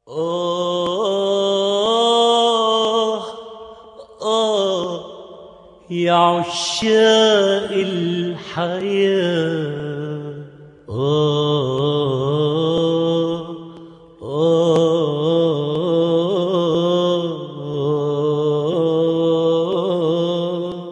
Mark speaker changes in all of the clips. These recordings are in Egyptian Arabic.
Speaker 1: آه آه يا عشاق الحياة آه آه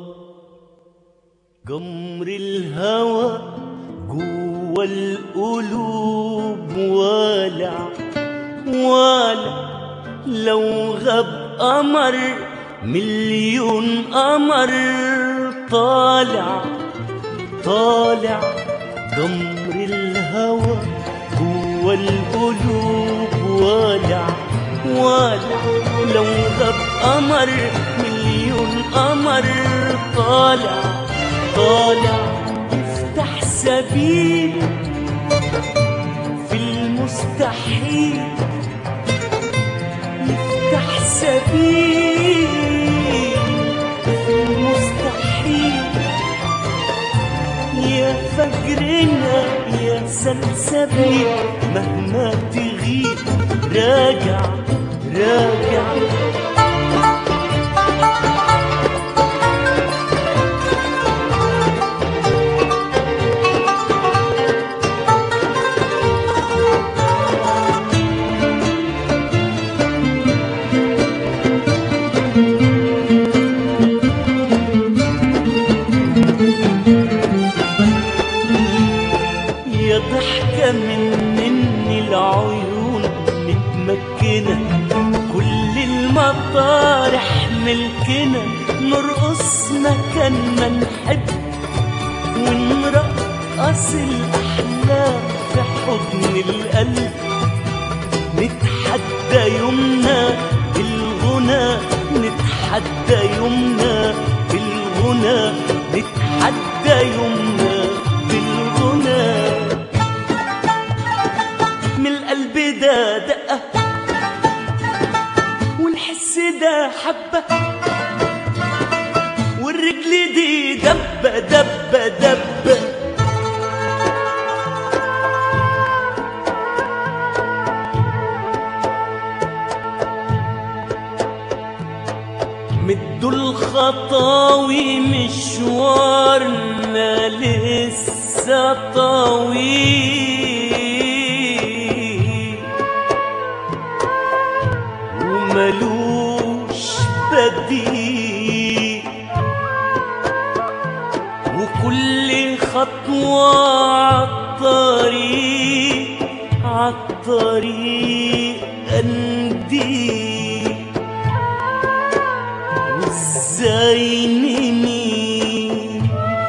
Speaker 1: جمر الهوى جوا القلوب والع والع لو غاب قمر مليون قمر طالع طالع جمر الهوى جوا القلوب والع والع لو غاب قمر مليون قمر طالع طالع يفتح سبيل في المستحيل يفتح سبيل في المستحيل يا فجرنا يا سلسبيل مهما تغيب راجع راجع يا ضحكة من مني العيون متمكنة كل المطارح ملكنا نرقص مكان ما نحب ونرقص الأحلام في حضن القلب نتحدى يومنا بالغنى نتحدى يومنا بالغنى نتحدى يومنا بالغنى من القلب ده دقة والحس ده حبة والرجل دي دبة دبة دبة مدوا الخطاوي مشوارنا لسه طويل وملوش بديل وكل خطوة عالطريق عالطريق قنديل وازاي نميل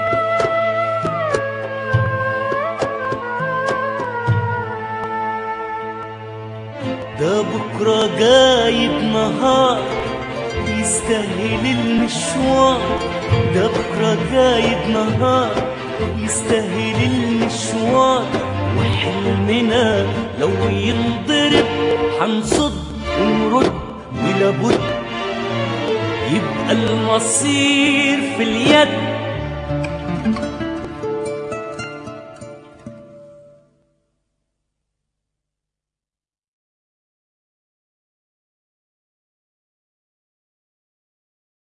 Speaker 1: ده بكرة جايب نهار يستاهل المشوار ده بكرة جايب نهار يستاهل المشوار وحلمنا لو ينضرب حنصد ونرد ولابد يبقى المصير في اليد